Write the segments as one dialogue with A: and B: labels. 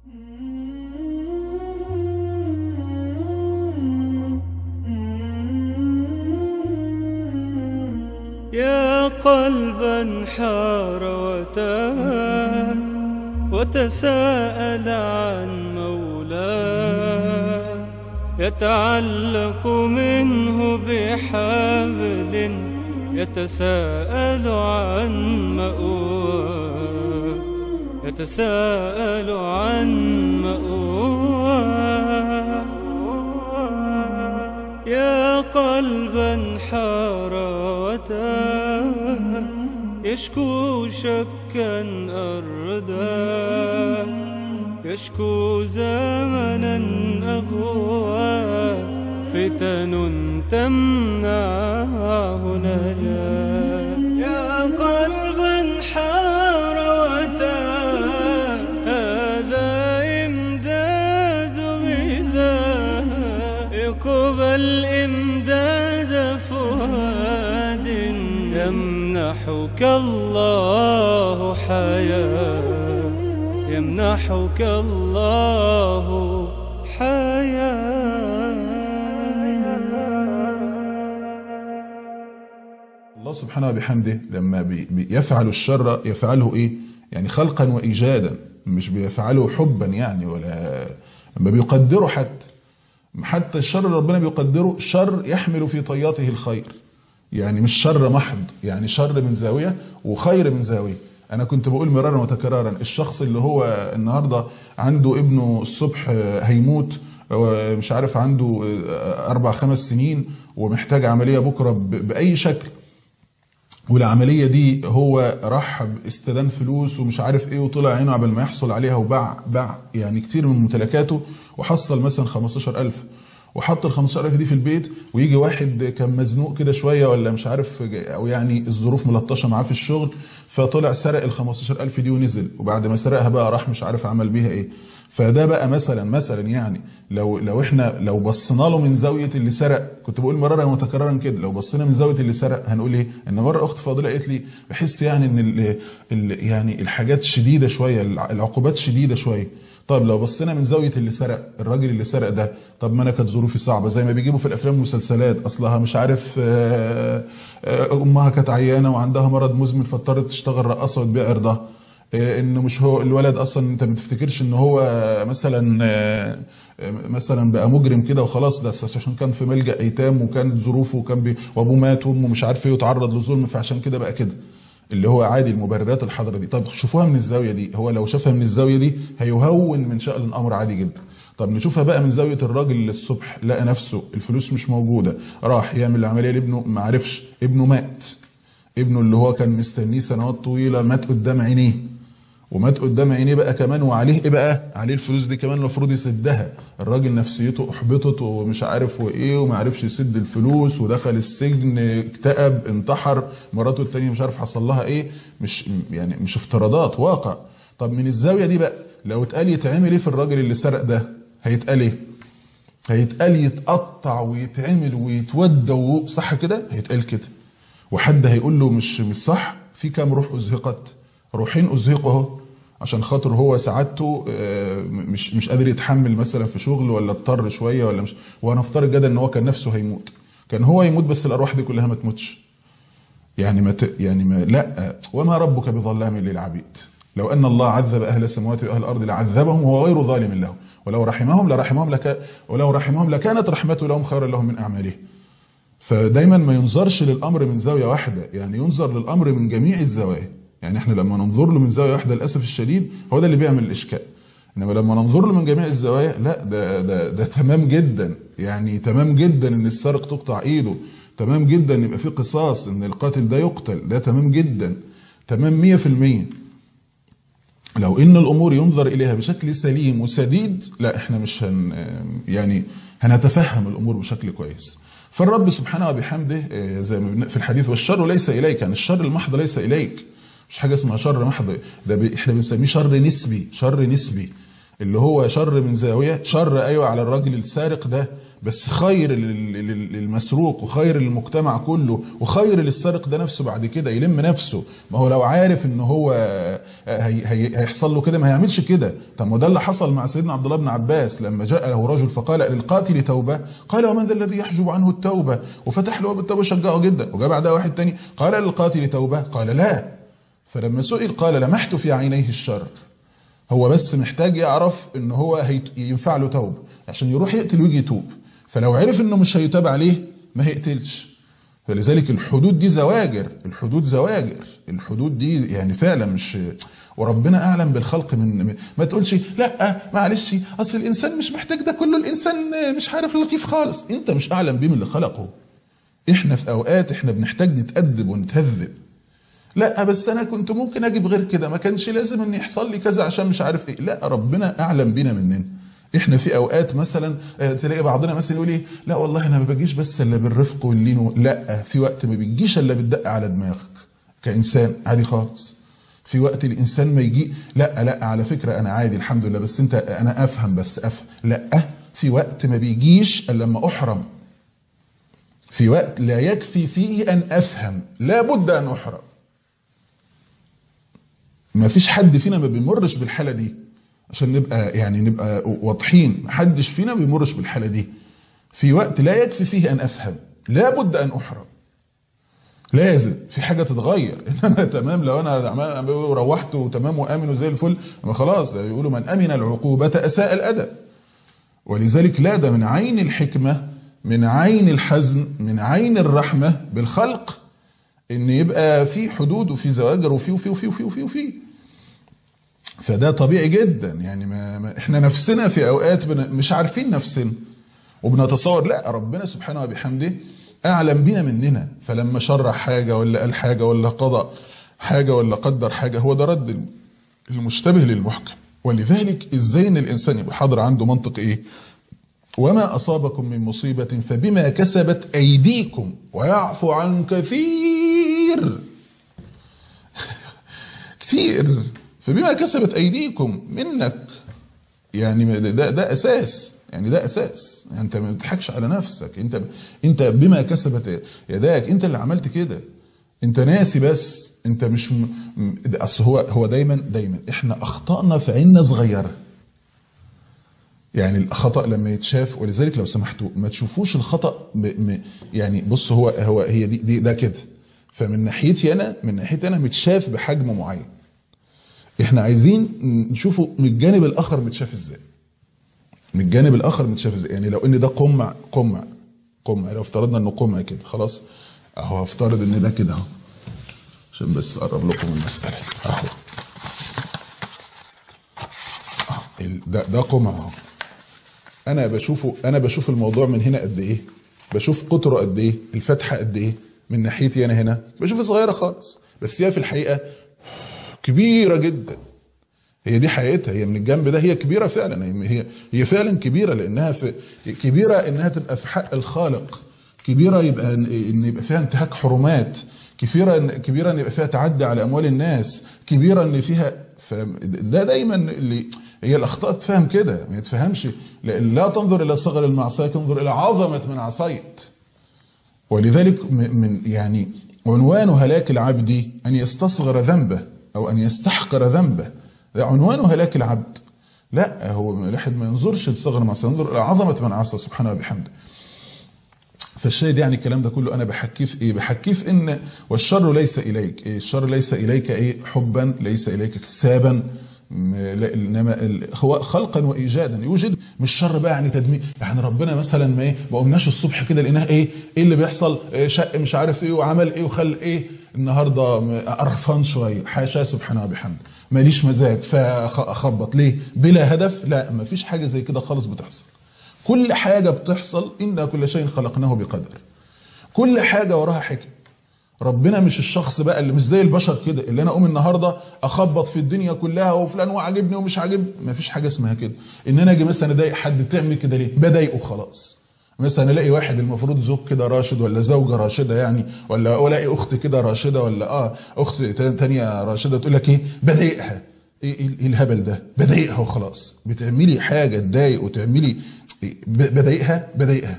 A: يا قلبا حار وتاه وتساءل عن مولاه يتعلق منه بحبل يتساءل عن مأواه يتساءل عن مأواه يا قلبا حار وتاه يشكو شكا أرداه يشكو زمنا أغواه فتن تمنعه نجاه يا قلبا حار وتاه هذا إمداد غذاه اقبل إمداد فؤاد يمنحك الله حياة يمنحك الله حياة
B: الله سبحانه وبحمده لما بي- بيفعل الشر يفعله ايه يعني خلقا وايجادا مش بيفعله حبا يعني ولا لما بيقدره حتى حتى الشر اللي ربنا بيقدره شر يحمل في طياته الخير يعني مش شر محض يعني شر من زاوية وخير من زاوية انا كنت بقول مرارا وتكرارا الشخص اللي هو النهاردة عنده ابنه الصبح هيموت مش عارف عنده اربع خمس سنين ومحتاج عملية بكرة ب- بأي شكل والعملية دي هو راح استدان فلوس ومش عارف ايه وطلع عينه قبل ما يحصل عليها وباع باع يعني كتير من ممتلكاته وحصل مثلا 15000 وحط ال 15000 دي في البيت ويجي واحد كان مزنوق كده شوية ولا مش عارف او يعني الظروف ملطشة معاه في الشغل فطلع سرق ال 15000 دي ونزل وبعد ما سرقها بقى راح مش عارف عمل بيها ايه فده بقى مثلا مثلا يعني لو لو احنا لو بصينا له من زاويه اللي سرق كنت بقول مرارا وتكرارا كده لو بصينا من زاويه اللي سرق هنقول ايه ان مره اخت فاضله قالت لي بحس يعني ان ال ال يعني الحاجات شديده شويه الع- العقوبات شديده شويه طب لو بصينا من زاويه اللي سرق الراجل اللي سرق ده طب ما انا كانت ظروفي صعبه زي ما بيجيبوا في الافلام والمسلسلات اصلها مش عارف آه، آه، امها كانت عيانه وعندها مرض مزمن فاضطرت تشتغل رقاصه وتبيع عرضها آه، انه مش هو الولد اصلا انت ما تفتكرش ان هو مثلا آه، آه، مثلا بقى مجرم كده وخلاص ده أساس عشان كان في ملجأ ايتام وكانت ظروفه وكان بي وابوه مات وامه مش عارف ايه وتعرض لظلم فعشان كده بقى كده اللي هو عادي المبررات الحاضره دي طب شوفوها من الزاويه دي هو لو شافها من الزاويه دي هيهون من شأن الامر عادي جدا طب نشوفها بقى من زاويه الراجل اللي الصبح لقى نفسه الفلوس مش موجوده راح يعمل العمليه لابنه ما عرفش ابنه مات ابنه اللي هو كان مستنيه سنوات طويله مات قدام عينيه ومات قدام عينيه بقى كمان وعليه ايه بقى عليه الفلوس دي كمان المفروض يسدها الراجل نفسيته احبطت ومش عارف وايه وما عرفش يسد الفلوس ودخل السجن اكتئب انتحر مراته التانية مش عارف حصل لها ايه مش يعني مش افتراضات واقع طب من الزاوية دي بقى لو اتقال يتعمل ايه في الراجل اللي سرق ده هيتقال ايه هيتقال يتقطع ويتعمل ويتودى و- صح كده هيتقال كده وحد هيقول له مش مش صح في كام روح ازهقت روحين ازهقوا اهو عشان خاطر هو سعادته آه، مش مش قادر يتحمل مثلا في شغل ولا اضطر شويه ولا مش وهنفترض جدا ان هو كان نفسه هيموت كان هو يموت بس الارواح دي كلها ما تموتش يعني ما ت... يعني ما لا وما ربك بظلام للعبيد لو ان الله عذب اهل السماوات واهل الارض لعذبهم وهو غير ظالم لهم ولو رحمهم لرحمهم لك ولو رحمهم لكانت رحمته لهم خيرا لهم من اعمالهم فدايما ما ينظرش للامر من زاويه واحده يعني ينظر للامر من جميع الزوايا يعني احنا لما ننظر له من زاويه واحده للاسف الشديد هو ده اللي بيعمل الاشكال انما لما ننظر له من جميع الزوايا لا ده ده ده تمام جدا يعني تمام جدا ان السارق تقطع ايده تمام جدا ان يبقى في قصاص ان القاتل ده يقتل ده تمام جدا تمام 100% لو ان الامور ينظر اليها بشكل سليم وسديد لا احنا مش هن يعني هنتفهم الامور بشكل كويس فالرب سبحانه وبحمده آه، زي ما بن- في الحديث والشر ليس اليك يعني الشر المحض ليس اليك مش حاجه اسمها شر محض ده ب- احنا بنسميه شر نسبي شر نسبي اللي هو شر من زاويه شر ايوه على الراجل السارق ده بس خير لل- لل- للمسروق وخير للمجتمع كله وخير للسارق ده نفسه بعد كده يلم نفسه ما هو لو عارف ان هو هي هي هيحصل له كده ما هيعملش كده طب ما ده اللي حصل مع سيدنا عبد الله بن عباس لما جاء له رجل فقال للقاتل توبه قال ومن ذا الذي يحجب عنه التوبه وفتح له باب التوبه شجعه جدا وجاء بعدها واحد تاني قال للقاتل توبه قال لا فلما سئل قال لمحت في عينيه الشر هو بس محتاج يعرف ان هو هيت- ينفع له توبه عشان يروح يقتل ويجي يتوب فلو عرف انه مش هيتاب عليه ما هيقتلش فلذلك الحدود دي زواجر الحدود زواجر الحدود دي يعني فعلا مش وربنا اعلم بالخلق من من- ما تقولش لا معلش اصل الانسان مش محتاج ده كله الانسان مش عارف لطيف خالص انت مش اعلم بيه من اللي خلقه احنا في اوقات احنا بنحتاج نتأدب ونتهذب لا بس انا كنت ممكن اجيب غير كده ما كانش لازم ان يحصل لي كذا عشان مش عارف ايه لا ربنا اعلم بينا مننا احنا في اوقات مثلا آه، تلاقي بعضنا مثلا يقول ايه لا والله انا ما بجيش بس الا بالرفق واللين و- لا في وقت ما بتجيش الا بالدق على دماغك كانسان عادي خالص في وقت الانسان ما يجي لا لا على فكره انا عادي الحمد لله بس انت انا افهم بس افهم لا في وقت ما بيجيش الا لما احرم في وقت لا يكفي فيه ان افهم لا بد ان احرم ما فيش حد فينا ما بيمرش بالحالة دي عشان نبقى يعني نبقى واضحين ما حدش فينا بيمرش بالحالة دي في وقت لا يكفي فيه أن أفهم لا بد أن أحرم لازم في حاجة تتغير إنما تمام لو أنا عمال- روحت وتمام وآمن وزي الفل ما خلاص ده بيقولوا من أمن العقوبة أساء الأدب ولذلك لا ده من عين الحكمة من عين الحزم من عين الرحمة بالخلق ان يبقى في حدود وفي زواجر وفي وفي وفي وفي وفي, وفي. فده طبيعي جدا يعني ما ما احنا نفسنا في اوقات بن مش عارفين نفسنا وبنتصور لا ربنا سبحانه وبحمده اعلم بينا مننا فلما شرح حاجة ولا قال حاجة ولا قضى حاجة ولا قدر حاجة هو ده رد المشتبه للمحكم ولذلك ازاي ان الانسان يبقى حاضر عنده منطق ايه وما أصابكم من مصيبة فبما كسبت أيديكم ويعفو عن كثير كثير فبما كسبت أيديكم منك يعني ده, ده أساس يعني ده أساس يعني أنت ما بتضحكش على نفسك أنت أنت بما كسبت يداك أنت اللي عملت كده أنت ناسي بس أنت مش م... م- أصل هو هو دايما دايما إحنا أخطأنا في عيننا صغيرة يعني الخطأ لما يتشاف ولذلك لو سمحتوا ما تشوفوش الخطأ ب... م... يعني بص هو هو هي دي, دي ده كده فمن ناحيتي انا من ناحيتي انا متشاف بحجم معين احنا عايزين نشوفه من الجانب الاخر متشاف ازاي من الجانب الاخر متشاف ازاي يعني لو ان ده قمع قمع قمع لو افترضنا انه قمع كده خلاص اهو افترض ان ده كده اهو عشان بس اقرب لكم المساله اهو أهو. ال- ده ده قمع اهو انا بشوفه انا بشوف الموضوع من هنا قد ايه بشوف قطره قد ايه الفتحه قد ايه من ناحيتي انا هنا بشوفها صغيره خالص بس هي في الحقيقه كبيره جدا هي دي حقيقتها هي من الجنب ده هي كبيره فعلا هي هي, هي فعلا كبيره لانها في كبيره انها تبقى في حق الخالق كبيره يبقى ان إن يبقى فيها انتهاك حرمات كبيره إن- كبيره ان يبقى فيها تعدي على اموال الناس كبيره ان فيها ده دايما اللي هي الاخطاء تفهم كده ما يتفهمش لا لا تنظر الى صغر المعصيه انظر الى عظمه من عصيت ولذلك م- من يعني عنوان هلاك العبد أن يستصغر ذنبه أو أن يستحقر ذنبه ده عنوان هلاك العبد لا هو الواحد ما ينظرش لصغر معصية ينظر إلى عظمة من عصى سبحانه وبحمده فالشاهد يعني الكلام ده كله أنا بحكيه في إيه بحكيه في إن والشر ليس إليك إيه الشر ليس إليك إيه حبا ليس إليك اكتسابا م- لا- انما ال- هو خلقا وايجادا يوجد مش شر بقى يعني تدمير يعني ربنا مثلا ما ايه ما قمناش الصبح كده لقيناه ايه ايه اللي بيحصل إيه شق مش عارف ايه وعمل ايه وخل ايه النهارده م- قرفان شويه حاشا سبحانه وبحمده ماليش مزاج فاخبط ليه بلا هدف لا ما فيش حاجه زي كده خالص بتحصل كل حاجه بتحصل ان كل شيء خلقناه بقدر كل حاجه وراها حكمه ربنا مش الشخص بقى اللي مش زي البشر كده اللي انا اقوم النهارده اخبط في الدنيا كلها وفلان وعاجبني ومش عاجبني مفيش حاجه اسمها كده ان انا اجي مثلا اضايق حد تعمل كده ليه بضايقه خلاص مثلا الاقي واحد المفروض زوج كده راشد ولا زوجه راشده يعني ولا الاقي اخت كده راشده ولا اه اخت تانية راشده تقول لك ايه بضايقها ايه إيه- إيه الهبل ده بضايقها وخلاص بتعملي حاجه تضايق وتعملي إيه، ب- بضايقها بضايقها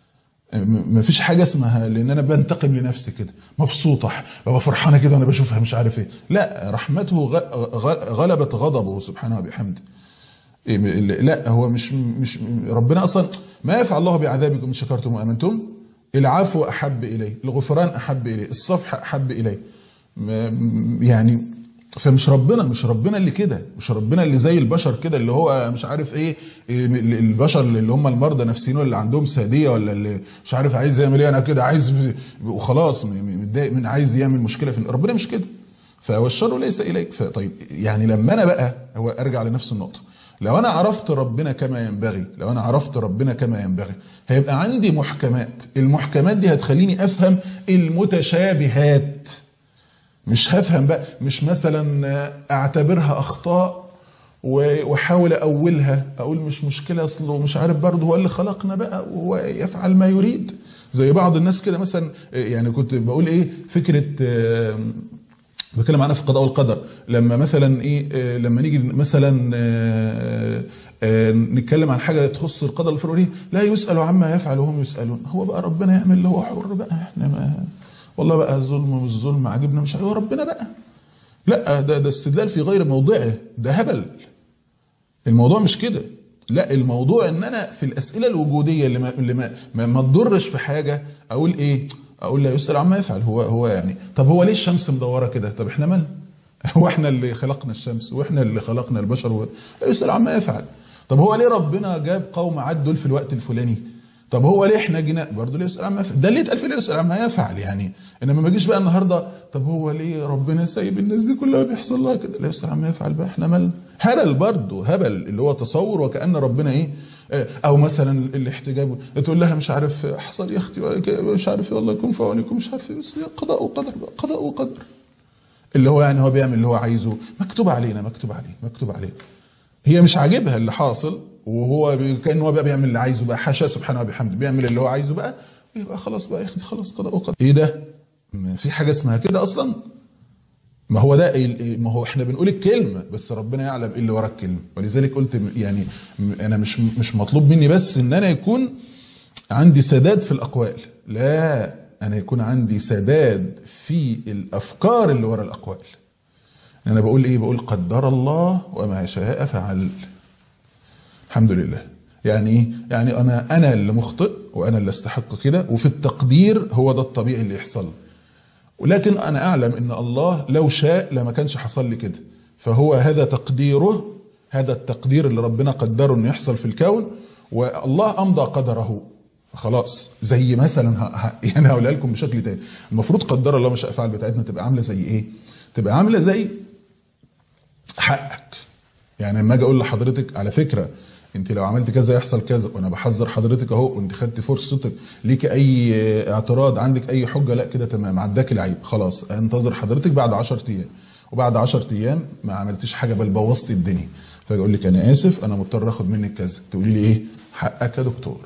B: م- مفيش حاجه اسمها لان انا بنتقم لنفسي كده مبسوطه ببقى فرحانه كده وانا بشوفها مش عارف ايه لا رحمته غ- غ- غلبت غضبه سبحانه وبحمده إيه، لا هو مش مش ربنا اصلا ما يفعل الله بعذابكم ان شكرتم وامنتم العفو احب اليه الغفران احب اليه الصفح احب اليه م- يعني فمش ربنا مش ربنا اللي كده مش ربنا اللي زي البشر كده اللي هو مش عارف ايه إيه، البشر اللي هم المرضى نفسيين ولا اللي عندهم ساديه ولا اللي مش عارف عايز يعمل ايه انا كده عايز ب- وخلاص م- م- متضايق من عايز يعمل مشكله في ربنا مش كده فهو الشر ليس اليك فطيب يعني لما انا بقى هو ارجع لنفس النقطه لو انا عرفت ربنا كما ينبغي لو انا عرفت ربنا كما ينبغي هيبقى عندي محكمات المحكمات دي هتخليني افهم المتشابهات مش هفهم بقى مش مثلا اعتبرها اخطاء و- واحاول اولها اقول مش مشكله اصله مش عارف برضه هو اللي خلقنا بقى وهو يفعل ما يريد زي بعض الناس كده مثلا يعني كنت بقول ايه فكره آم، بتكلم عنها في القضاء والقدر لما مثلا ايه آه، لما نيجي مثلا آه، آه، نتكلم عن حاجه تخص القدر الفرعوني لا يسال عما يفعل وهم يسالون هو بقى ربنا يعمل اللي هو حر بقى احنا ما والله بقى الظلم مش ظلم عجبنا مش هو ربنا بقى لا ده ده استدلال في غير موضعه ده هبل الموضوع مش كده لا الموضوع ان انا في الاسئله الوجوديه اللي ما اللي ما, ما, ما تضرش في حاجه اقول ايه اقول لا يسال عما يفعل هو هو يعني طب هو ليه الشمس مدوره كده طب احنا مالنا هو احنا اللي خلقنا الشمس واحنا اللي خلقنا البشر و... لا يسال عما يفعل طب هو ليه ربنا جاب قوم عاد دول في الوقت الفلاني طب هو ليه احنا جينا برضه ليه يسال عما يفعل ده اللي اتقال في ليه يسال عما يفعل يعني انما ما اجيش بقى النهارده طب هو ليه ربنا سايب الناس دي كلها بيحصل لها كده لا يسال عما يفعل بقى احنا مالنا هبل برضه هبل اللي هو تصور وكأن ربنا ايه آه، او مثلا الاحتجاب تقول لها مش عارف حصل يا اختي مش عارف إيه، والله يكون في عونكم مش عارف إيه، بس قضاء وقدر بقى، قضاء وقدر اللي هو يعني هو بيعمل اللي هو عايزه مكتوب علينا مكتوب عليه مكتوب عليه هي مش عاجبها اللي حاصل وهو بي- كان هو بقى بيعمل اللي عايزه بقى حاشا سبحانه وبحمده بيعمل اللي هو عايزه بقى يبقى خلاص بقى يا اختي خلاص قضاء وقدر ايه ده ما في حاجه اسمها كده اصلا ما هو ده ال- ما هو احنا بنقول الكلمه بس ربنا يعلم ايه اللي ورا الكلمه ولذلك قلت م- يعني م- انا مش مش مطلوب مني بس ان انا يكون عندي سداد في الاقوال لا انا يكون عندي سداد في الافكار اللي ورا الاقوال انا بقول ايه بقول قدر الله وما شاء فعل الحمد لله يعني ايه يعني انا انا اللي مخطئ وانا اللي استحق كده وفي التقدير هو ده الطبيعي اللي يحصل ولكن انا اعلم ان الله لو شاء لما كانش حصل لي كده فهو هذا تقديره هذا التقدير اللي ربنا قدره انه يحصل في الكون والله امضى قدره خلاص زي مثلا ه- ه- يعني هقولها لكم بشكل تاني المفروض قدر الله ما شاء فعل بتاعتنا تبقى عامله زي ايه تبقى عامله زي حقك يعني لما اجي اقول لحضرتك على فكره انت لو عملت كذا يحصل كذا وانا بحذر حضرتك اهو وانت خدت فرصتك ليك اي اعتراض عندك اي حجه لا كده تمام عداك العيب خلاص انتظر حضرتك بعد 10 ايام وبعد 10 ايام ما عملتيش حاجه بل بوظتي الدنيا فاجي اقول لك انا اسف انا مضطر اخد منك كذا تقولي لي ايه حقك يا دكتور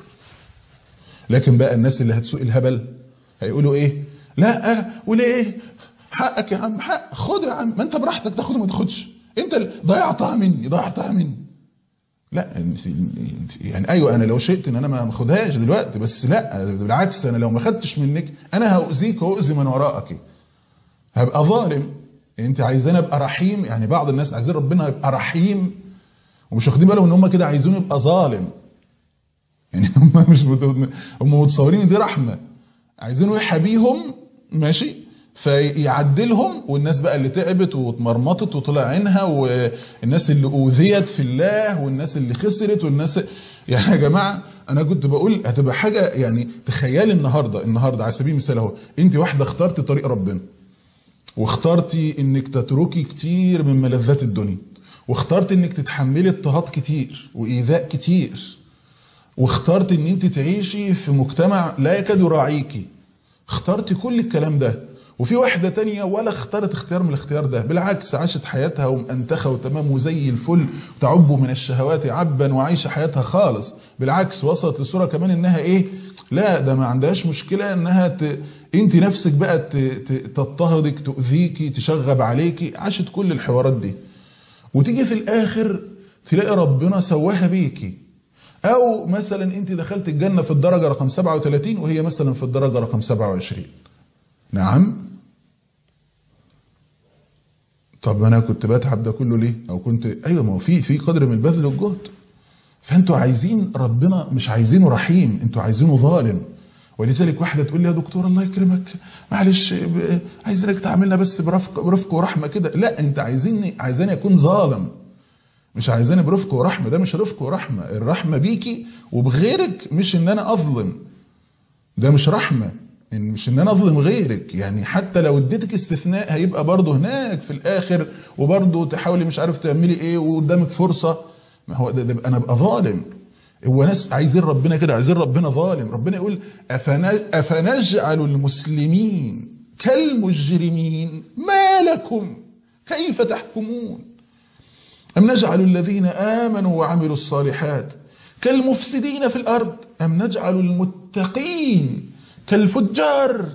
B: لكن بقى الناس اللي هتسوق الهبل هيقولوا ايه لا وليه حقك يا عم حق خد يا عم ما انت براحتك تاخد وما تاخدش انت اللي ضيعتها مني ضيعتها مني لا انت انت- يعني ايوه انا لو شئت ان انا ما اخدهاش دلوقتي بس لا بالعكس انا لو ما خدتش منك انا هاذيك واذي من وراءك هبقى ظالم انت عايزاني ابقى رحيم يعني بعض الناس عايزين ربنا يبقى رحيم ومش واخدين بالهم ان هم كده عايزينه يبقى ظالم يعني هم مش مت- هم متصورين إن دي رحمه عايزينه يحابيهم ماشي فيعدلهم والناس بقى اللي تعبت واتمرمطت وطلع عينها والناس اللي اوذيت في الله والناس اللي خسرت والناس يعني يا جماعه انا كنت بقول هتبقى حاجه يعني تخيلي النهارده النهارده على سبيل المثال اهو انت واحده اخترت طريق ربنا واخترتي انك تتركي كتير من ملذات الدنيا واخترت انك تتحملي اضطهاد كتير وايذاء كتير واخترت ان انت تعيشي في مجتمع لا يكاد يراعيكي اخترتي كل الكلام ده وفي واحدة تانية ولا اختارت اختيار من الاختيار ده بالعكس عاشت حياتها ومأنتخة وتمام وزي الفل تعب من الشهوات عبا وعايشة حياتها خالص بالعكس وصلت لصورة كمان انها ايه لا ده ما عندهاش مشكلة انها ت... انت نفسك بقى ت... ت... تضطهدك تؤذيكي تشغب عليكي عاشت كل الحوارات دي وتيجي في الاخر تلاقي ربنا سواها بيكي او مثلا انت دخلت الجنة في الدرجة رقم 37 وهي مثلا في الدرجة رقم 27 نعم طب انا كنت بتعب ده كله ليه او كنت ايوه ما هو في في قدر من البذل والجهد فانتوا عايزين ربنا مش عايزينه رحيم انتوا عايزينه ظالم ولذلك واحدة تقول لي يا دكتور الله يكرمك معلش ب- عايزينك تعاملنا بس برفق برفق ورحمة كده لا انت عايزيني عايزاني اكون ظالم مش عايزاني برفق ورحمة ده مش رفق ورحمة الرحمة بيكي وبغيرك مش ان انا اظلم ده مش رحمة إن مش ان انا اظلم غيرك يعني حتى لو اديتك استثناء هيبقى برضه هناك في الاخر وبرضه تحاولي مش عارف تعملي ايه وقدامك فرصة ما هو ده, ده انا ابقى ظالم هو ناس عايزين ربنا كده عايزين ربنا ظالم ربنا يقول أفن- افنجعل المسلمين كالمجرمين ما لكم كيف تحكمون أم نجعل الذين آمنوا وعملوا الصالحات كالمفسدين في الأرض أم نجعل المتقين كالفجار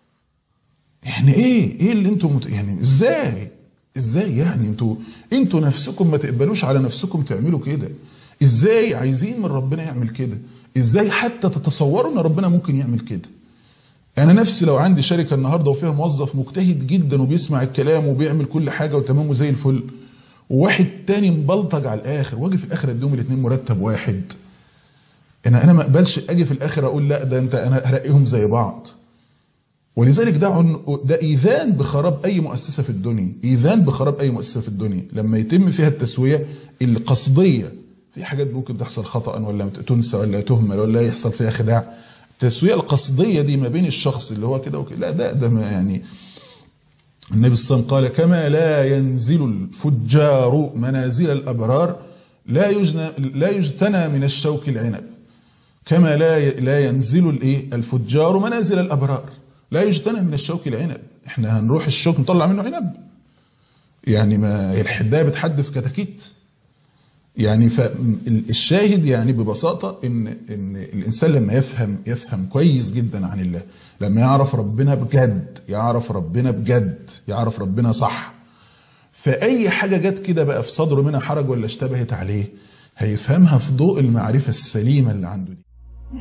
B: يعني ايه ايه اللي انتم مت... يعني ازاي ازاي يعني انتوا انتوا نفسكم ما تقبلوش على نفسكم تعملوا كده ازاي عايزين من ربنا يعمل كده ازاي حتى تتصوروا ان ربنا ممكن يعمل كده انا نفسي لو عندي شركة النهاردة وفيها موظف مجتهد جدا وبيسمع الكلام وبيعمل كل حاجة وتمامه زي الفل وواحد تاني مبلطج على الاخر واجي في الاخر اديهم الاثنين مرتب واحد انا انا ما اقبلش اجي في الاخر اقول لا ده انت انا هرقيهم زي بعض ولذلك ده عن- ده ايذان بخراب اي مؤسسه في الدنيا ايذان بخراب اي مؤسسه في الدنيا لما يتم فيها التسويه القصديه في حاجات ممكن تحصل خطا ولا تنسى ولا تهمل ولا يحصل فيها خداع التسويه القصديه دي ما بين الشخص اللي هو كده وكده لا ده ده ما يعني النبي صلى الله عليه وسلم قال كما لا ينزل الفجار منازل الابرار لا يجنى لا يجتنى من الشوك العنب كما لا لا ينزل الايه الفجار منازل الابرار لا يجتنى من الشوك العنب احنا هنروح الشوك نطلع منه عنب يعني ما هي الحدايه بتحدف كتاكيت يعني فالشاهد يعني ببساطه ان ان الانسان لما يفهم يفهم كويس جدا عن الله لما يعرف ربنا بجد يعرف ربنا بجد يعرف ربنا صح فاي حاجه جت كده بقى في صدره منها حرج ولا اشتبهت عليه هيفهمها في ضوء المعرفه السليمه اللي عنده دي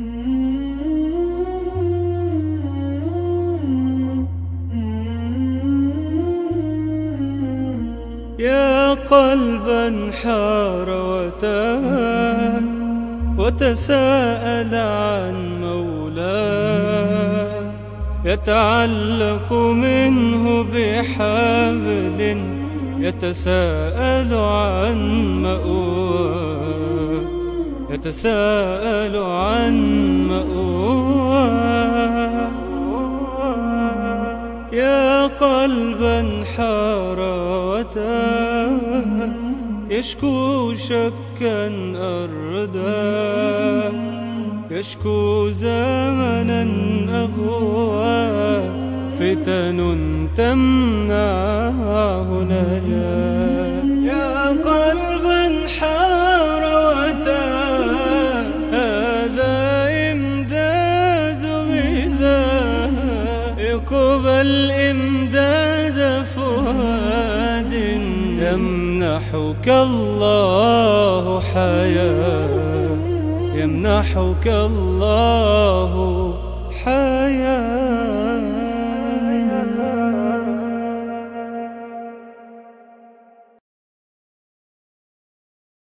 A: يا قلبا حار وتاه وتساءل عن مولاه يتعلق منه بحبل يتساءل عن مأواه يتساءل عن مأواه يا قلبا حار وتاه يشكو شكا أرداه يشكو زمنا أغوى فتن تمنعه نجاه يا قلبا حار وتاه هذا إمداد غذاه اقبل إمداد فؤاد يمنحك الله حياة يمنحك الله حياة